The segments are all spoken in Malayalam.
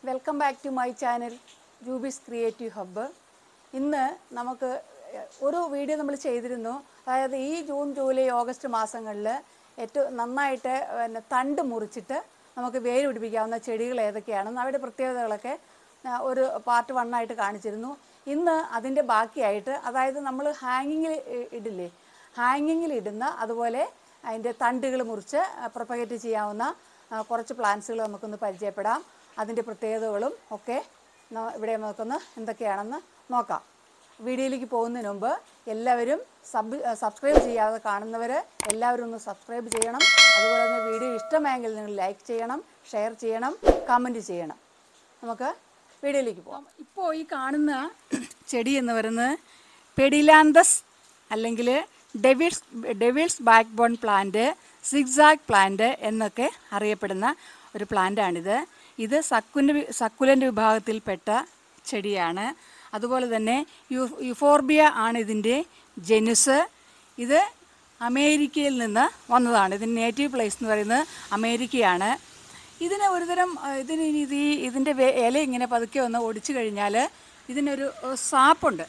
Welcome back to my channel Jubi's creative hub ഇന്ന് നമുക്ക് ഒരു വീഡിയോ നമ്മൾ ചെയ്തിരുന്നു അതായത് ഈ ജൂൺ ജൂലൈ ഓഗസ്റ്റ് മാസങ്ങളിൽ ഏറ്റവും നന്നായിട്ട് പിന്നെ തണ്ട് മുറിച്ചിട്ട് നമുക്ക് വേര് പിടിപ്പിക്കാവുന്ന ചെടികൾ ഏതൊക്കെയാണെന്ന് അവയുടെ പ്രത്യേകതകളൊക്കെ ആ, ഒരു പാർട്ട് വണ്ണായിട്ട് കാണിച്ചിരുന്നു ഇന്ന് അതിൻ്റെ ബാക്കിയായിട്ട് അതായത് നമ്മൾ ഹാങ്ങിങ്ങിൽ ഇടില്ലേ ഹാങ്ങിങ്ങിൽ ഇടുന്ന അതുപോലെ അതിൻ്റെ തണ്ടുകൾ മുറിച്ച് പ്രൊപ്പഗേറ്റ് ചെയ്യാവുന്ന ആ, കുറച്ച് പ്ലാന്റ്സുകൾ നമുക്കൊന്ന് പരിചയപ്പെടാം അതിൻ്റെ പ്രത്യേകതകളും ഒക്കെ ന- ഇവിടെ നമുക്കൊന്ന് എന്തൊക്കെയാണെന്ന് നോക്കാം വീഡിയോയിലേക്ക് പോകുന്നതിന് മുമ്പ് എല്ലാവരും സബ് സബ്സ്ക്രൈബ് ചെയ്യാതെ കാണുന്നവർ എല്ലാവരും ഒന്ന് സബ്സ്ക്രൈബ് ചെയ്യണം അതുപോലെ തന്നെ വീഡിയോ ഇഷ്ടമായെങ്കിൽ നിങ്ങൾ ലൈക്ക് ചെയ്യണം ഷെയർ ചെയ്യണം കമൻറ്റ് ചെയ്യണം നമുക്ക് വീഡിയോയിലേക്ക് പോകാം ഇപ്പോൾ ഈ കാണുന്ന ചെടി എന്ന് പറയുന്നത് പെഡിലാന്തസ് അല്ലെങ്കിൽ devil's devil's backbone plant zigzag plant എന്നൊക്കെ അറിയപ്പെടുന്ന ഒരു പ്ലാന്റാണിത് ഇത് സക്കുൻ്റെ സക്കുലൻ്റെ വിഭാഗത്തിൽപ്പെട്ട ചെടിയാണ് അതുപോലെ തന്നെ യു യുഫോർബിയ ആണ് ഇതിൻ്റെ ജനുസ് ഇത് അമേരിക്കയിൽ നിന്ന് വന്നതാണ് ഇതിൻ്റെ നേറ്റീവ് പ്ലേസ് എന്ന് പറയുന്നത് അമേരിക്കയാണ് ഇതിന് ഒരുതരം ആ, ഇതിന് ഇനി ഇത് ഈ ഇതിൻ്റെ വേ- ഇല ഇങ്ങനെ പതുക്കെ ഒന്ന് ഒടിച്ചു കഴിഞ്ഞാൽ ഇതിനൊരു ഏഹ്, സാപ്പുണ്ട്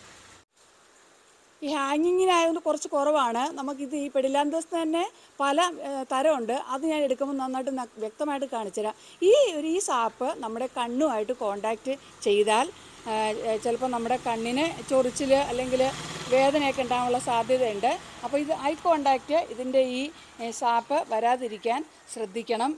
ഈ ഹാങ്ങിങ്ങിനായതുകൊണ്ട് കുറച്ച് കുറവാണ് നമുക്കിത് ഈ പെടിലാന്തസ് തന്നെ പല ഏഹ്, തരമുണ്ട് അത് ഞാൻ എടുക്കുമ്പോൾ നന്നായിട്ട് ന- വ്യക്തമായിട്ട് കാണിച്ചു തരാം ഈ ഒരു ഈ സാപ്പ് നമ്മുടെ കണ്ണുമായിട്ട് കോണ്ടാക്റ്റ് ചെയ്താൽ ചിലപ്പോൾ നമ്മുടെ കണ്ണിന് ചൊറിച്ചിൽ അല്ലെങ്കിൽ വേദനയൊക്കെ ഉണ്ടാകാനുള്ള സാധ്യതയുണ്ട് അപ്പോൾ ഇത് ഐ കോണ്ടാക്റ്റ് ഇതിൻ്റെ ഈ ഏഹ്, സാപ്പ് വരാതിരിക്കാൻ ശ്രദ്ധിക്കണം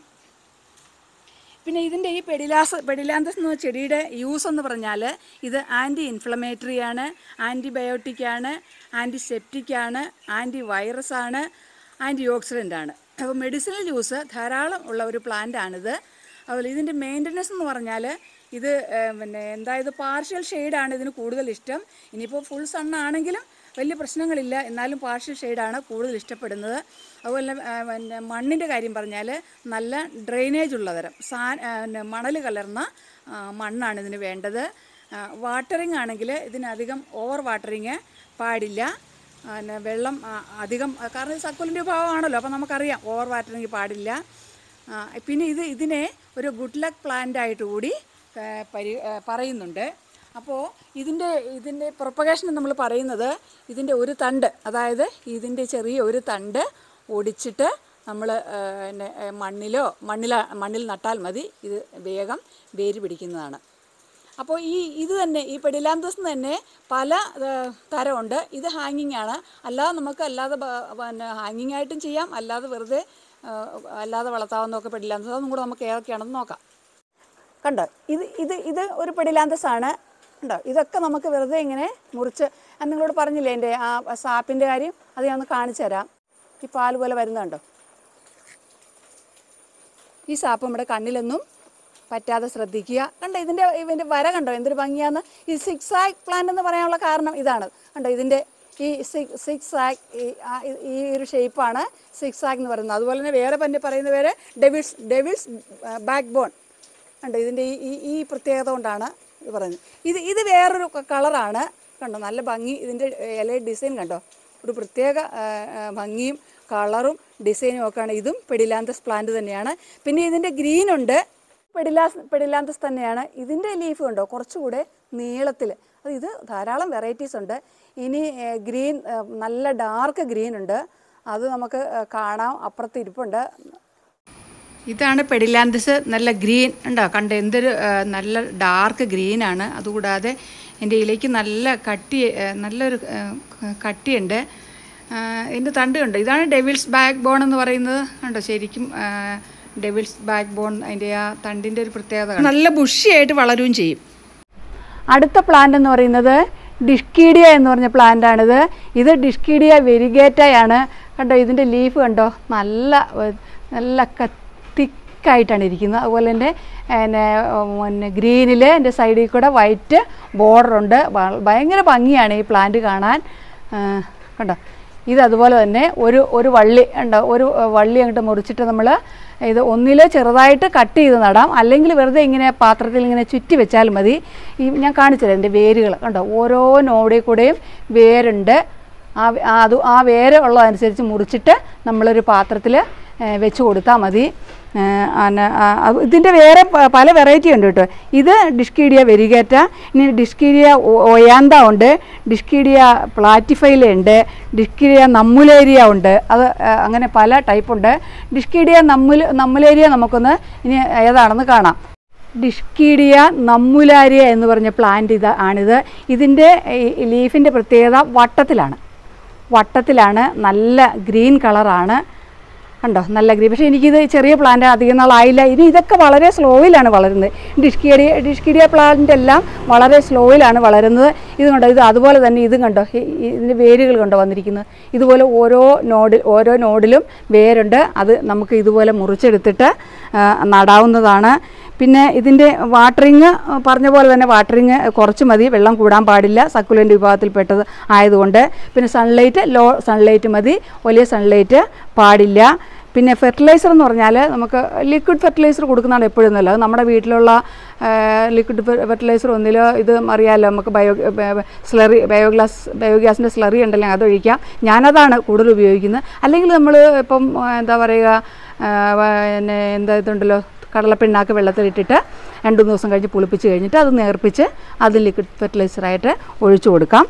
പിന്നെ ഇതിൻ്റെ ഈ പെഡിലാസ് പെഡിലാന്തസ് എന്ന ചെടിയുടെ യൂസ് എന്ന് പറഞ്ഞാൽ ഇത് ആൻറ്റി ഇൻഫ്ലമേറ്ററി ആണ് ആൻറ്റിബയോട്ടിക് ആണ് ആൻറ്റിസെപ്റ്റിക് ആണ് ആൻറ്റി വൈറസ് ആണ് ആൻറ്റി ഓക്സിഡൻ്റ് ആണ് അപ്പോൾ മെഡിസിനൽ യൂസ് ധാരാളം ഉള്ള ഒരു പ്ലാന്റ് ആണിത് അതുപോലെ ഇതിൻ്റെ മെയിൻ്റനൻസ് എന്ന് പറഞ്ഞാൽ ഇത് ഏഹ്, പിന്നെ എന്താ ഇത് പാർഷ്യൽ ഷെയ്ഡാണ് ഇതിന് കൂടുതൽ ഇഷ്ടം ഇനിയിപ്പോൾ ഫുൾ സണ്ണാണെങ്കിലും വലിയ പ്രശ്നങ്ങളില്ല എന്നാലും പാർഷ്യൽ ഷെയ്ഡാണ് കൂടുതൽ ഇഷ്ടപ്പെടുന്നത് അതുപോലെ ആ, പിന്നെ മണ്ണിൻ്റെ കാര്യം പറഞ്ഞാൽ നല്ല ഡ്രെയിനേജ് ഉള്ള തരം സാ മണൽ കലർന്ന ആ, മണ്ണാണ് ഇതിന് വേണ്ടത് വാട്ടറിങ് ആണെങ്കിൽ ഇതിനധികം ഓവർ വാട്ടറിങ് പാടില്ല ആ, പിന്നെ വെള്ളം ആ, അധികം കാരണം ഇത് സക്കുലിൻ്റെ ഭാഗമാണല്ലോ അപ്പോൾ നമുക്കറിയാം ഓവർ വാട്ടറിങ് പാടില്ല ആ, പിന്നെ ഇത് ഇതിനെ ഒരു ഗുഡ് ലക്ക് പ്ലാന്റ് ആയിട്ട് കൂടി ആ, പരി ആ, പറയുന്നുണ്ട് അപ്പോൾ ഇതിൻ്റെ ഇതിൻ്റെ പ്രൊപ്പഗേഷൻ നമ്മൾ പറയുന്നത് ഇതിൻ്റെ ഒരു തണ്ട് അതായത് ഇതിൻ്റെ ചെറിയ ഒരു തണ്ട് ഒടിച്ചിട്ട് നമ്മൾ പിന്നെ ആ, മണ്ണിലോ മണ്ണില മണ്ണിൽ നട്ടാൽ മതി ഇത് വേഗം വേര് പിടിക്കുന്നതാണ് അപ്പോൾ ഈ ഇത് തന്നെ ഈ പെഡിലാന്തസ് തന്നെ പല ആ, തരമുണ്ട് ഇത് ഹാങ്ങിങ് ആണ് അല്ലാതെ നമുക്ക് അല്ലാതെ ബ- പിന്നെ ഹാങ്ങിങ് ആയിട്ടും ചെയ്യാം അല്ലാതെ വെറുതെ ആ, അല്ലാതെ വളർത്താവുന്നതൊക്കെ പെഡിലാന്തസ് അതും കൂടെ നമുക്ക് ഏതൊക്കെയാണെന്ന് നോക്കാം കണ്ടോ ഇത് ഇത് ഇത് ഒരു പെഡിലാന്തസ് ആണ് കണ്ടോ ഇതൊക്കെ നമുക്ക് വെറുതെ ഇങ്ങനെ മുറിച്ച് ഞാൻ നിങ്ങളോട് പറഞ്ഞില്ലേ എൻ്റെ ആ സാപ്പിൻ്റെ കാര്യം അത് ഞാൻ ഒന്ന് കാണിച്ചു തരാം ഈ പാൽ പോലെ വരുന്നുണ്ടോ ഈ സാപ്പ് നമ്മുടെ കണ്ണിലൊന്നും പറ്റാതെ ശ്രദ്ധിക്കുക കണ്ടോ ഇതിൻ്റെ ഇതിൻ്റെ വര കണ്ടോ എന്തൊരു ഭംഗിയാന്ന് ഈ സിക്സ് ആക്ക് പ്ലാന്റ് എന്ന് പറയാനുള്ള കാരണം ഇതാണ് കണ്ടോ ഇതിൻ്റെ ഈ സിക്സ് സിക്സ് ആക്ക് ഈ ആ- ഈ- ഈ ഒരു ഷേപ്പാണ് സിക്സ് ആക്ക് എന്ന് പറയുന്നത് അതുപോലെ തന്നെ വേറെ പറ്റി പറയുന്ന പേര് ഡെവിൾസ് ഡെവിൾസ് ബാക്ക് ബോൺ കണ്ടോ ഇതിൻ്റെ ഈ ഈ ഈ പ്രത്യേകത കൊണ്ടാണ് ഇത് പറയുന്നത് ഇത് ഇത് വേറൊരു കളറാണ് കണ്ടോ നല്ല ഭംഗി ഇതിൻ്റെ ഇല ഡിസൈൻ കണ്ടോ ഒരു പ്രത്യേക ആ, ആ, ഭംഗിയും കളറും ഡിസൈനും ഒക്കെയാണ് ഇതും പെഡിലാന്തസ് പ്ലാന്റ് തന്നെയാണ് പിന്നെ ഇതിൻ്റെ ഗ്രീൻ ഉണ്ട് പെഡിലാസ് പെഡിലാന്തസ് തന്നെയാണ് ഇതിൻ്റെ ലീഫ് കണ്ടോ കുറച്ചുകൂടെ നീളത്തിൽ അത് ഇത് ധാരാളം വെറൈറ്റീസ് ഉണ്ട് ഇനി ഗ്രീൻ നല്ല ഡാർക്ക് ഗ്രീൻ ഉണ്ട് അത് നമുക്ക് ആ, കാണാം അപ്പുറത്ത് ഇരിപ്പുണ്ട് ഇതാണ് പെഡിലാന്തസ് നല്ല ഗ്രീൻ ഉണ്ടോ കണ്ട എന്തൊരു ആ, നല്ല ഡാർക്ക് ഗ്രീനാണ് അതുകൂടാതെ എൻ്റെ ഇലയ്ക്ക് നല്ല കട്ടി ആ, നല്ലൊരു ആ, കട്ടിയുണ്ട് ആ, ഇതിൻ്റെ തണ്ട് കണ്ടോ ഇതാണ് ഡെവിൾസ് ബാക്ക് ബോൺ എന്ന് പറയുന്നത് കണ്ടോ ശരിക്കും ആ, ഡെവിൾസ് ബാക്ക് ബോൺ അതിൻ്റെ ആ തണ്ടിൻ്റെ ഒരു പ്രത്യേകത നല്ല ബുഷിയായിട്ട് വളരുകയും ചെയ്യും അടുത്ത പ്ലാന്റ് എന്ന് പറയുന്നത് ഡിഷ്കീഡിയ എന്ന് പറഞ്ഞ പ്ലാന്റാണിത് ഇത് ഡിഷ്കീഡിയ വെരിഗേറ്റയാണ് കണ്ടോ ഇതിൻ്റെ ലീഫ് കണ്ടോ നല്ല ഏഹ്, നല്ല തിക്കായിട്ടാണ് ഇരിക്കുന്നത് അതുപോലെ തന്നെ പിന്നെ പിന്നെ ഗ്രീനിൽ എൻ്റെ സൈഡിൽ കൂടെ വൈറ്റ് ബോർഡറുണ്ട് ഭയങ്കര ഭംഗിയാണ് ഈ പ്ലാന്റ് കാണാൻ ഏഹ്, കണ്ടോ ഇത് അതുപോലെ തന്നെ ഒരു ഒരു വള്ളി ഉണ്ടോ ഒരു ഏഹ്, വള്ളി അങ്ങോട്ട് മുറിച്ചിട്ട് നമ്മൾ ഇത് ഒന്നിൽ ചെറുതായിട്ട് കട്ട് ചെയ്ത് നടാം അല്ലെങ്കിൽ വെറുതെ ഇങ്ങനെ പാത്രത്തിൽ ഇങ്ങനെ ചുറ്റി വെച്ചാൽ മതി ഈ ഞാൻ കാണിച്ചുതരാം എൻ്റെ വേരുകൾ കണ്ടോ ഓരോ നോടിൽ കൂടെയും വേരുണ്ട് ആ വേ- ആ അത് ആ വേര് ഉള്ളതനുസരിച്ച് മുറിച്ചിട്ട് നമ്മളൊരു പാത്രത്തിൽ വെച്ച് കൊടുത്താൽ മതി ഏ, അന- ആ, അത് ഇതിൻ്റെ വേറെ പ- പല വെറൈറ്റി ഉണ്ട് കേട്ടോ ഇത് ഡിഷ്കീഡിയ വെരിഗേറ്റ ഇനി ഡിഷ്കീഡിയ ഒ- ഒയാന്ത ഉണ്ട് ഡിഷ്കീഡിയ പ്ലാറ്റിഫൈല ഉണ്ട് ഡിഷ്കീഡിയ നമ്മുലേരിയ ഉണ്ട് അത് ആ, അങ്ങനെ പല ടൈപ്പ് ഉണ്ട് ഡിഷ്കീഡിയ നമ്മുൽ നമ്മുലേരിയ നമുക്കൊന്ന് ഇനി ഏതാണെന്ന് കാണാം ഡിഷ്കീഡിയ നമ്മുലാരിയ എന്ന് പറഞ്ഞ പ്ലാന്റ് ഇത് ആണിത് ഇതിൻ്റെ ലീഫിൻ്റെ പ്രത്യേകത വട്ടത്തിലാണ് വട്ടത്തിലാണ് നല്ല ഗ്രീൻ കളറാണ് കണ്ടോ നല്ല ഗ്രീൻ പക്ഷേ എനിക്കിത് ചെറിയ പ്ലാന്റ് അധികം നാളായില്ല ഇനി ഇതൊക്കെ വളരെ സ്ലോയിലാണ് വളരുന്നത് ഡിഷ്കീഡിയ ഡിഷ്കീഡിയ പ്ലാന്റ് എല്ലാം വളരെ സ്ലോയിലാണ് വളരുന്നത് ഇത് കണ്ടോ ഇത് അതുപോലെ തന്നെ ഇതും കണ്ടോ ഈ- ഈ- ഇതിൻ്റെ വേരുകൾ കണ്ടോ വന്നിരിക്കുന്നത് ഇതുപോലെ ഓരോ നോഡിൽ ഓരോ നോഡിലും വേരുണ്ട് അത് നമുക്ക് ഇതുപോലെ മുറിച്ചെടുത്തിട്ട് ആ, നടാവുന്നതാണ് പിന്നെ ഇതിൻ്റെ വാട്ടറിങ് പറഞ്ഞ പോലെ തന്നെ വാട്ടറിങ് കുറച്ച് മതി വെള്ളം കൂടാൻ പാടില്ല സക്കുലൻ്റ് വിഭാഗത്തിൽപ്പെട്ടത് ആയതുകൊണ്ട് പിന്നെ സൺലൈറ്റ് ലോ സൺലൈറ്റ് മതി വലിയ സൺലൈറ്റ് പാടില്ല പിന്നെ ഫെർട്ടിലൈസർ എന്ന് പറഞ്ഞാൽ നമുക്ക് ലിക്വിഡ് ഫെർട്ടിലൈസർ കൊടുക്കുന്നതാണ് എപ്പോഴും നല്ലത് നമ്മുടെ വീട്ടിലുള്ള ലിക്വിഡ് ഫെർട്ടിലൈസർ ഒന്നിലോ ഇത് അറിയാമല്ലോ നമുക്ക് ബയോ സ്ലറി ബയോഗ്ലാസ് ബയോഗ്യാസിൻ്റെ സ്ലറി ഉണ്ടല്ലോ അത് ഒഴിക്കാം ഞാനതാണ് കൂടുതൽ ഉപയോഗിക്കുന്നത് അല്ലെങ്കിൽ നമ്മൾ ഇപ്പം ആ, എന്താ പറയുക ആ, പിന്നെ എന്താ ഇതുണ്ടല്ലോ കടലപ്പിണ്ണാക്ക് വെള്ളത്തിലിട്ടിട്ട് രണ്ട് മൂന്ന് ദിവസം കഴിഞ്ഞ് പുളിപ്പിച്ച് കഴിഞ്ഞിട്ട് അത് നേർപ്പിച്ച് അത് ലിക്വിഡ് ഫെർട്ടിലൈസറായിട്ട് ഒഴിച്ചു കൊടുക്കാം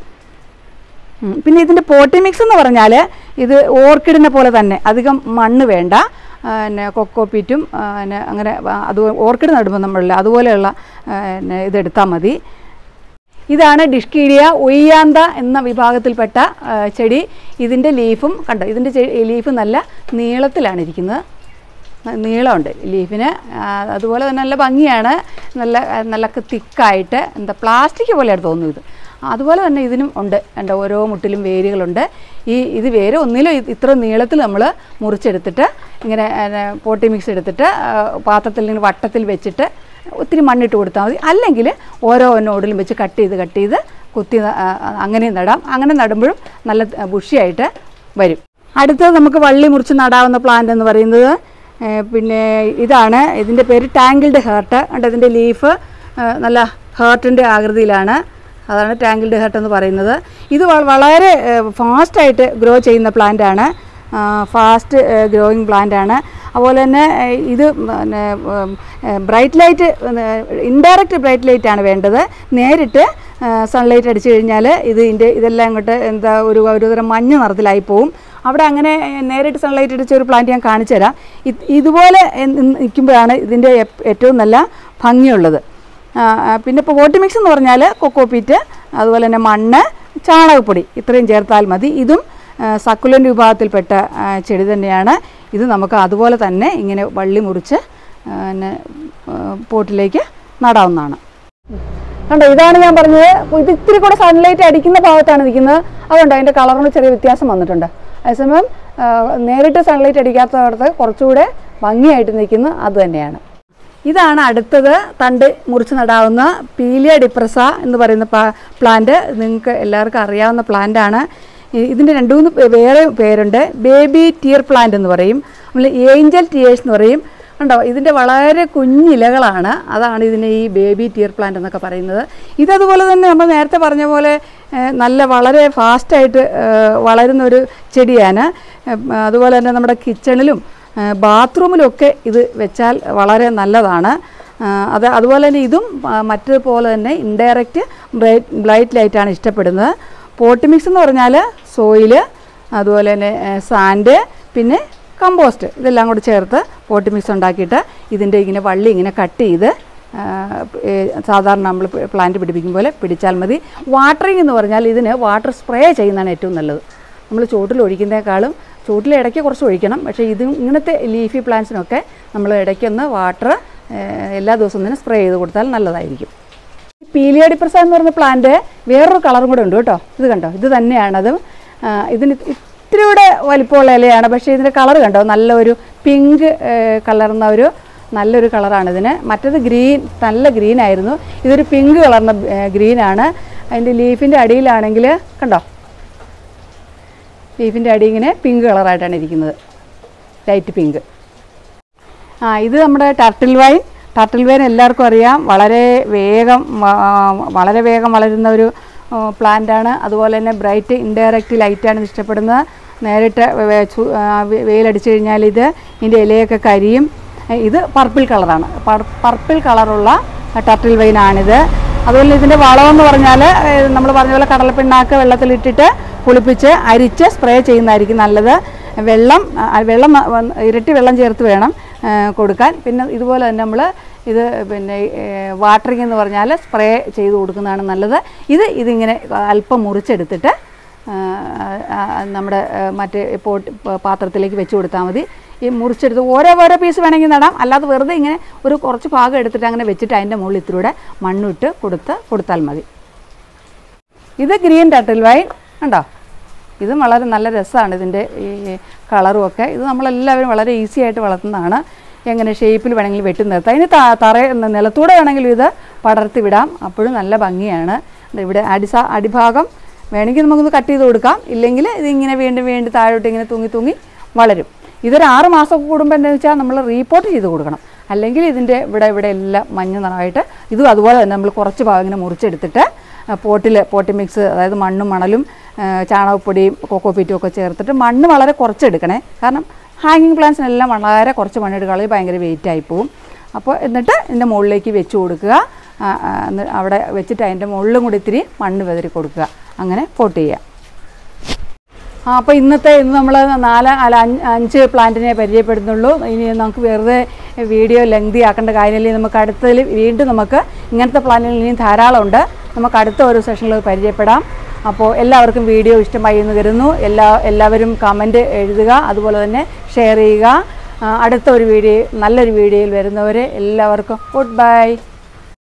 ഉം. പിന്നെ ഇതിൻ്റെ പോട്ടി മിക്സ് എന്ന് പറഞ്ഞാൽ ഇത് ഓർക്കിഡിനെ പോലെ തന്നെ അധികം മണ്ണ് വേണ്ട ആ, പിന്നെ കൊക്കോപ്പീറ്റും ആ, പിന്നെ അങ്ങനെ ആ, അത് ഓർക്കിഡ് നടുമ്പോൾ നമ്മളില്ല അതുപോലെയുള്ള ആ, പിന്നെ ഇതെടുത്താൽ മതി ഇതാണ് ഡിഷ്കീഡിയ ഒയ്യാന്ത എന്ന വിഭാഗത്തിൽപ്പെട്ട ആ, ചെടി ഇതിൻ്റെ ലീഫും കണ്ടോ ഇതിൻ്റെ ലീഫ് നല്ല നീളത്തിലാണ് ഇരിക്കുന്നത് ന- നീളമുണ്ട് ലീഫിന് ആ, അതുപോലെ തന്നെ നല്ല ഭംഗിയാണ് നല്ല നല്ല തിക്കായിട്ട് എന്താ പ്ലാസ്റ്റിക് പോലെയാണ് തോന്നുന്നു ഇത് അതുപോലെ തന്നെ ഇതിനും ഉണ്ട് എൻ്റെ ഓരോ മുട്ടിലും വേരുകളുണ്ട് ഈ ഇത് വേര് ഒന്നിലും ഇ- ഇത്ര നീളത്തിൽ നമ്മൾ മുറിച്ചെടുത്തിട്ട് ഇങ്ങനെ പോട്ടി മിക്സ് എടുത്തിട്ട് ആ, പാത്രത്തിൽ ഇങ്ങനെ വട്ടത്തിൽ വെച്ചിട്ട് ഒത്തിരി മണ്ണിട്ട് കൊടുത്താൽ മതി അല്ലെങ്കിൽ ഓരോ നോഡിലും വെച്ച് കട്ട് ചെയ്ത് കട്ട് ചെയ്ത് കുത്തി ന- ആ, അങ്ങനെ നടാം അങ്ങനെ നടുമ്പോഴും നല്ല ബുഷിയായിട്ട് വരും അടുത്തത് നമുക്ക് വള്ളി മുറിച്ച് നടാവുന്ന പ്ലാന്റ് എന്ന് പറയുന്നത് ഏ, പിന്നെ ഇതാണ് ഇതിൻ്റെ പേര് ടാങ്കിൾഡ് ഹേർട്ട് കണ്ട് ഇതിൻ്റെ ലീഫ് നല്ല ഹേർട്ടിൻ്റെ ആകൃതിയിലാണ് അതാണ് ടാങ്കിൾഡ് ഹേർട്ട് എന്ന് പറയുന്നത് ഇത് വ- വളരെ ഫാസ്റ്റായിട്ട് ഗ്രോ ചെയ്യുന്ന പ്ലാന്റാണ് ഫാസ്റ്റ് ഗ്രോയിങ് പ്ലാന്റാണ് അതുപോലെ തന്നെ ഏ, ഇത് പിന്നെ bright light indirect bright light ആണ് വേണ്ടത് നേരിട്ട് സൺലൈറ്റ് അടിച്ചു കഴിഞ്ഞാൽ ഇത് ഇതിൻ്റെ ഇതെല്ലാം ഇങ്ങോട്ട് എന്താ ഒരു ഒരുതരം മഞ്ഞ നിറത്തിലായി പോവും അവിടെ അങ്ങനെ ഏ, നേരിട്ട് സൺലൈറ്റ് അടിച്ച ഒരു പ്ലാന്റ് ഞാൻ കാണിച്ചു തരാം ഇത് ഇതുപോലെ നിൽക്കുമ്പോഴാണ് ഇതിൻ്റെ എപ്- ഏറ്റവും നല്ല ഭംഗിയുള്ളത് ആ, ആ, പിന്നെ ഇപ്പോൾ വോട്ട് മിക്സ് എന്ന് പറഞ്ഞാൽ കൊക്കോപ്പീറ്റ് അതുപോലെ തന്നെ മണ്ണ് ചാണകപ്പൊടി ഇത്രയും ചേർത്താൽ മതി ഇതും സക്കുലൻ്റ് വിഭാഗത്തിൽപ്പെട്ട ആ, ചെടി തന്നെയാണ് ഇത് നമുക്ക് അതുപോലെ തന്നെ ഇങ്ങനെ വള്ളി മുറിച്ച് ആ, പിന്നെ ആ, പോട്ടിലേക്ക് നടാവുന്നതാണ് കണ്ടോ ഇതാണ് ഞാൻ പറഞ്ഞത് ഇത് ഇത്തിരി കൂടെ സൺലൈറ്റ് അടിക്കുന്ന ഭാഗത്താണ് നിൽക്കുന്നത് അതുകൊണ്ട് അതിൻ്റെ കളറിന് ചെറിയ വ്യത്യാസം വന്നിട്ടുണ്ട് അതേസമയം ആ, നേരിട്ട് സൺലൈറ്റ് അടിക്കാത്തടത്ത് കുറച്ചുകൂടെ ഭംഗിയായിട്ട് നിൽക്കുന്നത് അത് തന്നെയാണ് ഇതാണ് അടുത്തത് തണ്ട് മുറിച്ച് നടാവുന്ന പീലിയ ഡിപ്രസ എന്ന് പറയുന്ന പ്ലാന്റ് നിങ്ങൾക്ക് എല്ലാവർക്കും അറിയാവുന്ന പ്ലാന്റാണ് ഇതിൻ്റെ രണ്ട് മൂന്ന് പേ- വേറെ പേരുണ്ട് ബേബി ടീർ പ്ലാന്റ് എന്ന് പറയും നമ്മൾ ഏഞ്ചൽ ടീയേഴ്സ് എന്ന് പറയും ഉണ്ടോ ഇതിൻ്റെ വളരെ കുഞ്ഞിലകളാണ് അതാണ് ഇതിനെ ഈ ബേബി ടീർ പ്ലാന്റ് എന്നൊക്കെ പറയുന്നത് ഇതതുപോലെ തന്നെ നമ്മൾ നേരത്തെ പറഞ്ഞ പോലെ ഏഹ്, നല്ല വളരെ ഫാസ്റ്റായിട്ട് വളരുന്ന ഒരു ചെടിയാണ് ഏഹ്, അതുപോലെ തന്നെ നമ്മുടെ കിച്ചണിലും ഏഹ്, ബാത്റൂമിലൊക്കെ ഇത് വെച്ചാൽ വളരെ നല്ലതാണ് ആഹ്, അത് അതുപോലെ തന്നെ ഇതും ആ, മറ്റേതുപോലെ തന്നെ ഇൻഡയറക്റ്റ് ബ്രൈറ്റ് ബ്ലൈറ്റ് ലൈറ്റാണ് ഇഷ്ടപ്പെടുന്നത് പോട്ട് മിക്സ് എന്ന് പറഞ്ഞാൽ സോയില് അതുപോലെ തന്നെ സാൻഡ് പിന്നെ കമ്പോസ്റ്റ് ഇതെല്ലാം കൂടി ചേർത്ത് പോട്ട് മിക്സ് ഉണ്ടാക്കിയിട്ട് ഇതിൻ്റെ ഇങ്ങനെ വള്ളി ഇങ്ങനെ കട്ട് ചെയ്ത് ആ, ഏ, സാധാരണ നമ്മൾ പ്ലാന്റ് പിടിപ്പിക്കും പോലെ പിടിച്ചാൽ മതി വാട്ടറിങ് എന്ന് പറഞ്ഞാൽ ഇതിന് വാട്ടർ സ്പ്രേ ചെയ്യുന്നതാണ് ഏറ്റവും നല്ലത് നമ്മൾ ചോട്ടിൽ ഒഴിക്കുന്നേക്കാളും ചോട്ടിൽ ഇടയ്ക്ക് കുറച്ച് ഒഴിക്കണം പക്ഷേ ഇത് ഇങ്ങനത്തെ ലീഫി പ്ലാന്റ്സിനൊക്കെ നമ്മൾ ഇടയ്ക്കൊന്ന് വാട്ടർ എല്ലാ ദിവസവും തന്നെ സ്പ്രേ ചെയ്ത് കൊടുത്താൽ നല്ലതായിരിക്കും പീലിയഡിപ്രസ എന്ന് പറഞ്ഞ പ്ലാന്റ് വേറൊരു കളറും കൂടെ ഉണ്ട് കേട്ടോ ഇത് കണ്ടോ ഇത് തന്നെയാണത് ആ, ഇതിന് ഇത്തിരി കൂടെ വലിപ്പമുള്ള ഇലയാണ് പക്ഷേ ഇതിൻ്റെ കളർ കണ്ടോ നല്ലൊരു പിങ്ക് കളർന്ന ഒരു നല്ലൊരു കളറാണ് ഇതിന് മറ്റേത് ഗ്രീൻ നല്ല ഗ്രീൻ ആയിരുന്നു ഇതൊരു പിങ്ക് കളർന്ന ഗ്രീനാണ് അതിൻ്റെ ലീഫിൻ്റെ അടിയിലാണെങ്കിൽ കണ്ടോ ലീഫിൻ്റെ അടി ഇങ്ങനെ പിങ്ക് കളറായിട്ടാണ് ഇരിക്കുന്നത് ലൈറ്റ് പിങ്ക് ആ ഇത് നമ്മുടെ ടർട്ടിൽ വൈൻ ടർട്ടിൽ വൈൻ എല്ലാവർക്കും അറിയാം വളരെ വേഗം വ- വളരെ വേഗം വളരുന്ന ഒരു പ്ലാന്റ് ആണ് അതുപോലെ തന്നെ ബ്രൈറ്റ് ഇൻഡയറക്റ്റ് ലൈറ്റാണ് ഇത് ഇഷ്ടപ്പെടുന്നത് നേരിട്ട് വെ- ചു- ആ, വെ- വെയിലടിച്ചു കഴിഞ്ഞാൽ ഇത് ഇതിൻ്റെ ഇലയൊക്കെ കരിയും ഇത് പർപ്പിൾ കളറാണ് പർപ്പിൾ കളറുള്ള ടർട്ടിൽ വൈനാണിത് അതുപോലെ ഇതിൻ്റെ വളമെന്ന് പറഞ്ഞാൽ നമ്മൾ പറഞ്ഞ പോലെ കടലപ്പിണ്ണാക്ക് വെള്ളത്തിലിട്ടിട്ട് പുളിപ്പിച്ച് അരിച്ച് സ്പ്രേ ചെയ്യുന്നതായിരിക്കും നല്ലത് വെള്ളം ആ, വെള്ളം ന- വന്ന് ഇരട്ടി വെള്ളം ചേർത്ത് വേണം ആ, കൊടുക്കാൻ പിന്നെ ഇതുപോലെ തന്നെ നമ്മൾ ഇത് പിന്നെ വാട്ടറിങ് എന്ന് പറഞ്ഞാൽ സ്പ്രേ ചെയ്ത് കൊടുക്കുന്നതാണ് നല്ലത് ഇത് ഇതിങ്ങനെ അല്പം മുറിച്ചെടുത്തിട്ട് ആ, ആ, നമ്മുടെ ആ, മറ്റേ പോട്ട് പ- പാത്രത്തിലേക്ക് വെച്ച് കൊടുത്താൽ മതി ഈ മുറിച്ചെടുത്ത് ഓരോ ഓരോ പീസ് വേണമെങ്കിൽ നടാം അല്ലാതെ വെറുതെ ഇങ്ങനെ ഒരു കുറച്ച് ഭാഗം എടുത്തിട്ട് അങ്ങനെ വെച്ചിട്ട് അതിൻ്റെ മുകളിൽ ഇത്തിലൂടെ മണ്ണിട്ട് കൊടുത്ത് കൊടുത്താൽ മതി ഇത് ഗ്രീൻ ടട്ടിൽ വൈൻ ഉണ്ടോ ഇത് വളരെ നല്ല രസമാണ് ഇതിൻ്റെ ഈ കളറും ഒക്കെ ഇത് നമ്മളെല്ലാവരും വളരെ ഈസി ആയിട്ട് വളർത്തുന്നതാണ് എങ്ങനെ ഷേപ്പിൽ വേണമെങ്കിൽ വെട്ടി നിർത്താം അതിന് ത തറ നിലത്തൂടെ വേണമെങ്കിലും ഇത് പടർത്തി വിടാം അപ്പോഴും നല്ല ഭംഗിയാണ് ദേ ഇവിടെ അടിസ അടിഭാഗം വേണമെങ്കിൽ നമുക്കൊന്ന് കട്ട് ചെയ്ത് കൊടുക്കാം ഇല്ലെങ്കിൽ ഇതിങ്ങനെ വീണ്ടും വീണ്ടും താഴോട്ട് ഇങ്ങനെ തൂങ്ങി തൂങ്ങി വളരും ഇതൊരു ആറ് മാസം കൂടുമ്പോൾ എന്താണെന്ന് വെച്ചാൽ നമ്മൾ റീപോർട്ട് ചെയ്ത് കൊടുക്കണം അല്ലെങ്കിൽ ഇതിൻ്റെ ഇവിടെ ഇവിടെ എല്ലാം മഞ്ഞ നിറമായിട്ട് ഇതും അതുപോലെ തന്നെ നമ്മൾ കുറച്ച് ഭാഗം ഇങ്ങനെ മുറിച്ചെടുത്തിട്ട് പോട്ടിൽ പോട്ടി മിക്സ് അതായത് മണ്ണും മണലും ആ, ചാണകപ്പൊടിയും കൊക്കോപ്പീറ്റും ഒക്കെ ചേർത്തിട്ട് മണ്ണ് വളരെ കുറച്ചെടുക്കണേ കാരണം ഹാങ്ങിങ് പ്ലാന്റ്സിനെല്ലാം വളരെ കുറച്ച് മണ്ണെടുക്കുക ഭയങ്കര വെയിറ്റ് ആയി പോവും അപ്പോൾ എന്നിട്ട് ഇതിൻ്റെ മുകളിലേക്ക് വെച്ച് കൊടുക്കുക ആ, ആ, എന്നി- അവിടെ വെച്ചിട്ട് അതിൻ്റെ മുകളിലും കൂടി ഇത്തിരി മണ്ണ് വെതറി കൊടുക്കുക അങ്ങനെ പോട്ട് ചെയ്യുക ആ അപ്പോൾ ഇന്നത്തെ ഇന്ന് നമ്മൾ നാല് അല്ല അഞ്ച് അഞ്ച് പ്ലാന്റിനെ പരിചയപ്പെടുന്നുള്ളൂ ഇനി നമുക്ക് വെറുതെ വീഡിയോ ലെങ്തി ആക്കേണ്ട കാര്യമില്ല നമുക്ക് അടുത്തതിൽ വീണ്ടും നമുക്ക് ഇങ്ങനത്തെ പ്ലാന്റുകൾ ഇനിയും ധാരാളം ഉണ്ട് നമുക്ക് അടുത്ത ഒരു സെഷനിൽ പരിചയപ്പെടാം അപ്പോൾ എല്ലാവർക്കും വീഡിയോ ഇഷ്ടമായി എന്ന് കരുതുന്നു എല്ലാ എല്ലാവരും കമൻറ്റ് എഴുതുക അതുപോലെ തന്നെ ഷെയർ ചെയ്യുക ആ, അടുത്ത ഒരു വീഡിയോ നല്ലൊരു വീഡിയോയിൽ വരുന്നവരെ എല്ലാവർക്കും ഗുഡ് ബൈ